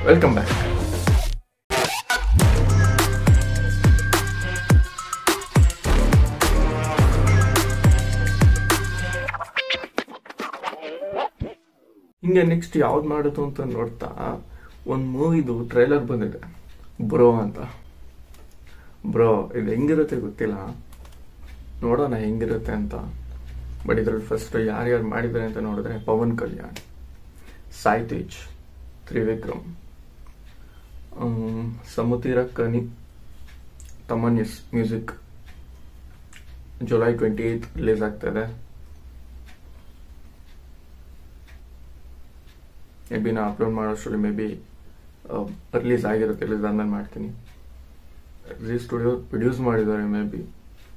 welcome back ಹಿಂಗೆ next ಯಾವ್ದು ಮಾಡೋದು ಅಂತ ನೋಡ್ತಾ ಒಂದು ಮೂವಿದು ಟ್ರೈಲರ್ ಬಂದಿದೆ ಬ್ರೋ ಅಂತ ಬ್ರೋ ಇದು ಹೆಂಗಿರುತ್ತೆ ಗೊತ್ತಿಲ್ಲ ನೋಡೋಣ ಹೆಂಗಿರುತ್ತೆ ಅಂತ ಬಟ್ ಇದ್ರಲ್ಲಿ ಫಸ್ಟ್ ಯಾರ್ಯಾರು ಮಾಡಿದ್ದಾರೆ ಅಂತ ನೋಡಿದ್ರೆ ಪವನ್ ಕಲ್ಯಾಣ್ ಸಾಯಿ ತೇಜ್ ತ್ರಿವಿಕ್ರಮ್ ಸಮುತೀರ ಕನಿ ತಮನ್ಯಸ್ music July twenty eighth release ಆಗ್ತಾ ಇದೆ ಮೇ ಬಿ ನಾ ಅಪ್ಲೋಡ್ ಮಾಡೋಷ್ಟರಲ್ಲಿ ಮೇ ಬಿ ರಿಲೀಸ್ ಆಗಿರುತ್ತೆ ರಿಲೀಸ್ ಆದ್ಮೇಲೆ ಮಾಡ್ತೀನಿ ಜಿ ಸ್ಟುಡಿಯೋ ಪ್ರೊಡ್ಯೂಸ್ ಮಾಡಿದ್ದಾರೆ ಮೇ ಬಿ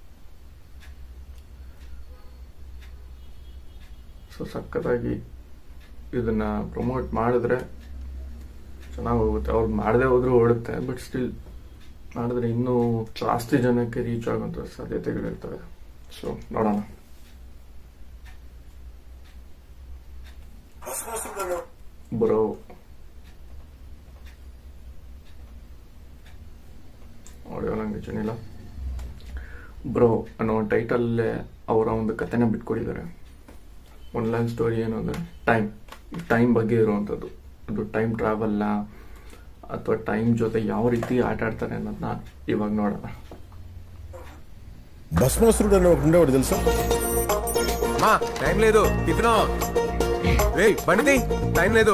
ಸೊ ಸಖತ್ತಾಗಿ ಇದನ್ನ ಪ್ರಮೋಟ್ ಮಾಡಿದ್ರೆ ಚೆನ್ನಾಗಿ ಹೋಗುತ್ತೆ ಅವ್ರು ಮಾಡದೆ ಹೋದ್ರೂ ಓಡುತ್ತೆ ಬಟ್ ಸ್ಟಿಲ್ ಮಾಡಿದ್ರೆ ಇನ್ನೂ ಜಾಸ್ತಿ ಜನಕ್ಕೆ ರೀಚ್ ಆಗುವಂಥ ಸಾಧ್ಯತೆಗಳಿರ್ತವೆ ಸೊ ನೋಡೋಣ ಬ್ರೋ ಆಡಿಯೋ ಲ್ಯಾಂಗ್ವೇಜ್ ಏನಿಲ್ಲ ಬ್ರೋ ಅನ್ನೋ ಟೈಟಲ್ಲೇ ಅವರ ಒಂದು ಕಥೆನ ಬಿಟ್ಕೊಡಿದ್ದಾರೆ ಒನ್ ಲೈನ್ ಸ್ಟೋರಿ ಏನು ಅಂದರೆ ಟೈಮ್ ಟೈಮ್ ಬಗ್ಗೆ ಇರುವಂಥದ್ದು ಅದು ಟೈಮ್ ಟ್ರಾವೆಲ್ಲ ಅಥವಾ ಟೈಮ್ ಜೊತೆ ಯಾವ ರೀತಿ ಆಟ ಆಡ್ತಾರೆ ಅನ್ನೋದನ್ನ ಇವಾಗ ನೋಡೋಣ భస్మాసురుడు అనే ఒక ఉండేవాడు తెలుసా మా టైం లేదు టిఫిన్ రేయ్ బండిది టైం లేదు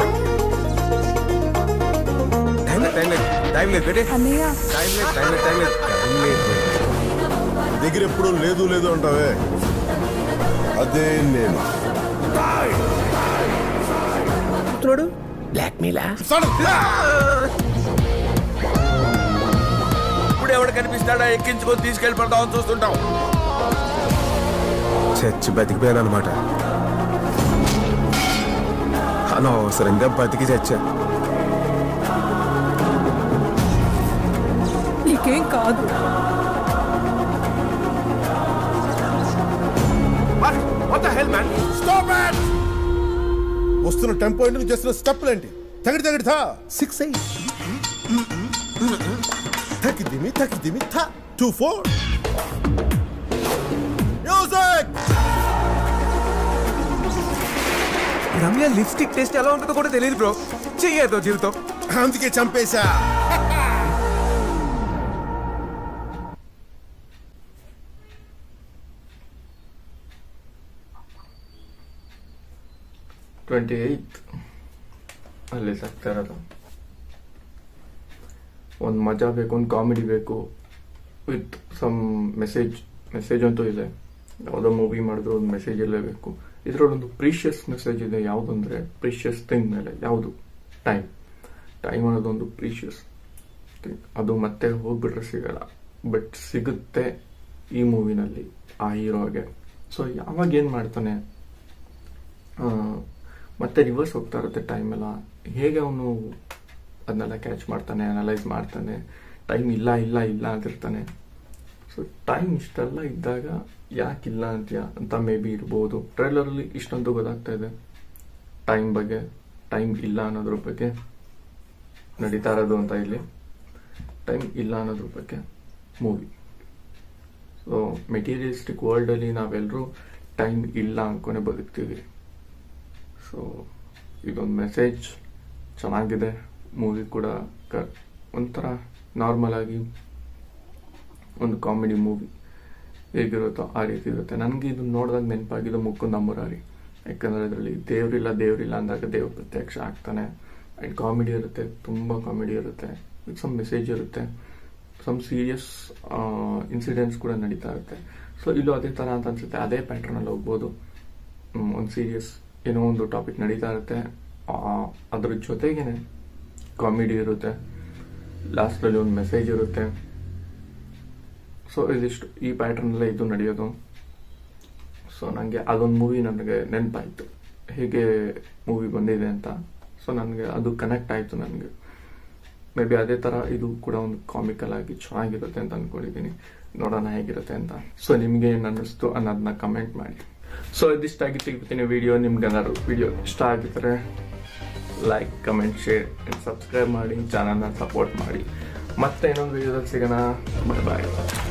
టైం లేదు టైం లేదు టైం లేదు బేటే అన్నయ్య టైం లేదు టైం లేదు టైం లేదు టైం లేదు నీ దగ్గర ఎప్పుడు లేదు లేదు అంటావే అదే నేను చెప్తున్నాడు బ్లాక్ మీలా ఇప్పుడు ఎవడు కనిపిస్తాడా ఎక్కించుకొని తీసుకెళ్ళిపోతామని చూస్తుంటాం చచ్చి బతికిపోయాను అనమాట అనవసరంగా బతికి చచ్చా నీకేం కాదు what the hell man stop it వస్తున్న టెంపో ఎందుకు చేస్తున్న స్టెప్పులు ఏంటి తగిడి తగిడి థా సిక్స్ ఎయిట్ తగ్గిదిమి తగ్గిదిమి థా two four music Ramya lipstick taste ఎలా ఉంటుందో కూడా తెలియదు బ్రో చెయ్యేదో జీవితం అందుకే చంపేశా ಟ್ವೆಂಟಿ ಏಯ್ತ್ ಅಲ್ಲಿ ಸಾಕ್ತಾ ಇರೋದು ಒಂದು ಮಜಾ ಬೇಕು ಒಂದು ಕಾಮಿಡಿ ಬೇಕು ವಿತ್ ಸಮ್ ಮೆಸೇಜ್ ಮೆಸೇಜ್ ಅಂತೂ ಇದೆ ಯಾವುದೋ ಮೂವಿ ಮಾಡಿದ್ರು ಒಂದು ಮೆಸೇಜ್ ಇರಲೇಬೇಕು ಇದರಲ್ಲೊಂದು ಪ್ರೀಷಿಯಸ್ ಮೆಸೇಜ್ ಇದೆ ಯಾವುದಂದ್ರೆ ಪ್ರೀಷಿಯಸ್ ಥಿಂಗ್ ಮೇಲೆ ಯಾವುದು ಟೈಮ್ ಟೈಮ್ ಅನ್ನೋದೊಂದು ಪ್ರೀಷಿಯಸ್ ಥಿಂಗ್ ಅದು ಮತ್ತೆ ಹೋಗ್ಬಿಟ್ರೆ ಸಿಗಲ್ಲ ಬಟ್ ಸಿಗುತ್ತೆ ಈ ಮೂವಿನಲ್ಲಿ ಆ ಹೀರೋಗೆ ಸೊ ಯಾವಾಗ ಏನು ಮಾಡ್ತಾನೆ ಆ, ಮತ್ತೆ ರಿವರ್ಸ್ ಹೋಗ್ತಾ ಇರುತ್ತೆ ಟೈಮ್ ಎಲ್ಲ ಹೇಗೆ ಅವನು ಅದನ್ನೆಲ್ಲ ಕ್ಯಾಚ್ ಮಾಡ್ತಾನೆ ಅನಲೈಸ್ ಮಾಡ್ತಾನೆ ಟೈಮ್ ಇಲ್ಲ ಇಲ್ಲ ಇಲ್ಲ ಅಂತಿರ್ತಾನೆ ಸೊ ಟೈಮ್ ಇಷ್ಟೆಲ್ಲ ಇದ್ದಾಗ ಯಾಕಿಲ್ಲ ಅಂತೀಯ ಅಂತ ಮೇ ಬಿ ಇರ್ಬೋದು ಟ್ರೈಲರಲ್ಲಿ ಇಷ್ಟೊಂದು ಗೊತ್ತಾಗ್ತಾ ಇದೆ ಟೈಮ್ ಬಗ್ಗೆ ಟೈಮ್ ಇಲ್ಲ ಅನ್ನೋದ್ರ ಬಗ್ಗೆ ನಡೀತಾ ಇರೋದು ಅಂತ ಇಲ್ಲಿ ಟೈಮ್ ಇಲ್ಲ ಅನ್ನೋದ್ರ ಬಗ್ಗೆ ಮೂವಿ ಸೊ ಮೆಟೀರಿಯಲಿಸ್ಟಿಕ್ ವರ್ಲ್ಡಲ್ಲಿ ನಾವೆಲ್ಲರೂ ಟೈಮ್ ಇಲ್ಲ ಅನ್ಕೊಂಡೆ ಬದುಕ್ತೀವಿ ಸೊ ಇದೊಂದು ಮೆಸೇಜ್ ಚೆನ್ನಾಗಿದೆ ಮೂವಿ ಕೂಡ ಕ ಒಂಥರ ನಾರ್ಮಲ್ ಆಗಿ ಒಂದು ಕಾಮಿಡಿ ಮೂವಿ ಹೇಗಿರುತ್ತೋ ಆ ರೀತಿ ಇರುತ್ತೆ ನನಗೆ ಇದು ನೋಡಿದಾಗ ನೆನಪಾಗಿದ್ದು ಮುಕ್ಕುಂದ ಮುರಾರಿ ಯಾಕಂದರೆ ಇದರಲ್ಲಿ ದೇವರಿಲ್ಲ ದೇವರಿಲ್ಲ ಅಂದಾಗ ದೇವ್ರ ಪ್ರತ್ಯಕ್ಷ ಆಗ್ತಾನೆ ಆ್ಯಂಡ್ ಕಾಮಿಡಿ ಇರುತ್ತೆ ತುಂಬ ಕಾಮಿಡಿ ಇರುತ್ತೆ ವಿತ್ ಸಮ್ ಮೆಸೇಜ್ ಇರುತ್ತೆ ಸಮ್ ಸೀರಿಯಸ್ ಇನ್ಸಿಡೆಂಟ್ಸ್ ಕೂಡ ನಡೀತಾ ಇರುತ್ತೆ ಸೊ ಇಲ್ಲೂ ಅದೇ ಥರ ಅಂತ ಅನ್ಸುತ್ತೆ ಅದೇ ಪ್ಯಾಟ್ರನಲ್ಲಿ ಹೋಗ್ಬೋದು ಒಂದು ಸೀರಿಯಸ್ ಏನೋ ಒಂದು ಟಾಪಿಕ್ ನಡೀತಾ ಇರುತ್ತೆ ಆ, ಅದ್ರ ಜೊತೆಗೇನೆ ಕಾಮಿಡಿ ಇರುತ್ತೆ ಲಾಸ್ಟಲ್ಲಿ ಒಂದು ಮೆಸೇಜ್ ಇರುತ್ತೆ ಸೊ ಇದಿಷ್ಟು ಈ ಪ್ಯಾಟರ್ನಲ್ಲೇ ಇದು ನಡೆಯೋದು ಸೊ ನನಗೆ ಅದೊಂದು ಮೂವಿ ನನಗೆ ನೆನಪಾಯಿತು ಹೇಗೆ ಮೂವಿ ಬಂದಿದೆ ಅಂತ ಸೊ ನನಗೆ ಅದು ಕನೆಕ್ಟ್ ಆಯಿತು ನನಗೆ ಮೇ ಬಿ ಅದೇ ಥರ ಇದು ಕೂಡ ಒಂದು ಕಾಮಿಕಲ್ ಆಗಿ ಚೆನ್ನಾಗಿರುತ್ತೆ ಅಂತ ಅಂದ್ಕೊಂಡಿದ್ದೀನಿ ನೋಡೋಣ ಹೇಗಿರುತ್ತೆ ಅಂತ ಸೊ ನಿಮಗೆ ಏನು ಅನ್ನಿಸ್ತು ಅನ್ನೋದನ್ನ ಕಮೆಂಟ್ ಮಾಡಿ ಸೊ ಇದಿಷ್ಟ ಆಗಿತ್ತು ಇವತ್ತಿನ ವಿಡಿಯೋ ನಿಮ್ಗೆ ಏನಾದ್ರು ವಿಡಿಯೋ ಇಷ್ಟ ಆಗಿದ್ರೆ ಲೈಕ್ ಕಮೆಂಟ್ ಶೇರ್ ಸಬ್ಸ್ಕ್ರೈಬ್ ಮಾಡಿ ಚಾನಲ್ನ ಸಪೋರ್ಟ್ ಮಾಡಿ ಮತ್ತೆ ಇನ್ನೊಂದು ವಿಡಿಯೋದಲ್ಲಿ ಸಿಗೋಣ ಬಾಯ್ ಬಾಯ್